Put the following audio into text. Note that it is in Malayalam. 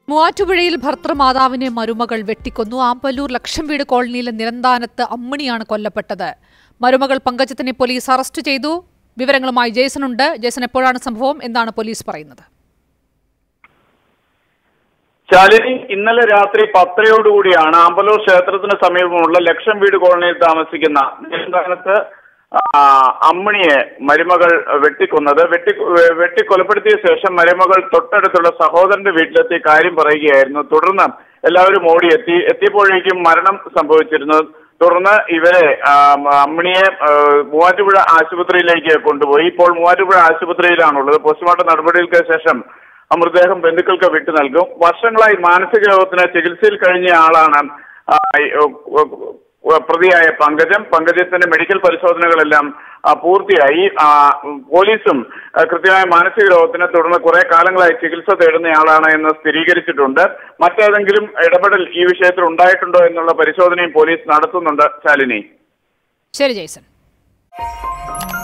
മൂവാറ്റുപുഴയിൽ ഭർത്തൃമാതാവിനെ മരുമകൾ വെട്ടിക്കൊന്നു ആമ്പല്ലൂർ ലക്ഷം വീട് കോളനിയിലെ നിരന്താനത്ത് അമ്മിണിയാണ് കൊല്ലപ്പെട്ടത് മരുമകൾ പങ്കജത്തിനെ പോലീസ് അറസ്റ്റ് ചെയ്തു വിവരങ്ങളുമായി ജേസൺ ഉണ്ട് ജേസൺ എപ്പോഴാണ് സംഭവം എന്താണ് പോലീസ് പറയുന്നത് ശാലിനി ഇന്നലെ രാത്രി പത്തരയോടുകൂടിയാണ് ആമ്പലൂർ ക്ഷേത്രത്തിന് സമീപമുള്ള ലക്ഷം വീട് കോളനിയിൽ താമസിക്കുന്ന നിരന്താനത്ത് ആ, അമ്മിണിയെ മരുമകൾ വെട്ടിക്കൊന്നത് വെട്ടി വെട്ടിക്കൊലപ്പെടുത്തിയ ശേഷം മരുമകൾ തൊട്ടടുത്തുള്ള സഹോദരന്റെ വീട്ടിലെത്തി കാര്യം പറയുകയായിരുന്നു തുടർന്ന് എല്ലാവരും ഓടിയെത്തി എത്തിയപ്പോഴേക്കും മരണം സംഭവിച്ചിരുന്നു തുടർന്ന് ഇവരെ ആ, അമ്മിണിയെ ആ, മൂവാറ്റുപുഴ ആശുപത്രിയിലേക്ക് കൊണ്ടുപോയി ഇപ്പോൾ മൂവാറ്റുപുഴ ആശുപത്രിയിലാണുള്ളത് പോസ്റ്റ്മോർട്ടം നടപടികൾക്ക് ശേഷം ആ മൃതദേഹം ബന്ധുക്കൾക്ക് വിട്ടു നൽകും വർഷങ്ങളായി മാനസിക രോഗത്തിന് ചികിത്സയിൽ കഴിഞ്ഞ ആളാണ് ആ, ഈ, ഉ, ഉ, ഉ, പ്രതിയായ പങ്കജം പങ്കജത്തിന്റെ മെഡിക്കൽ പരിശോധനകളെല്ലാം ആ, പൂർത്തിയായി ആ, പോലീസും ആ, കൃത്യമായ മാനസിക രോഗത്തിനെ തുടർന്ന് കുറെ കാലങ്ങളായി ചികിത്സ തേടുന്നയാളാണ് എന്ന് സ്ഥിരീകരിച്ചിട്ടുണ്ട് മറ്റേതെങ്കിലും ഇടപെടൽ ഈ വിഷയത്തിൽ ഉണ്ടായിട്ടുണ്ടോ എന്നുള്ള പരിശോധനയും പോലീസ് നടത്തുന്നുണ്ട് ശാലിനി ശരി ജേസൺ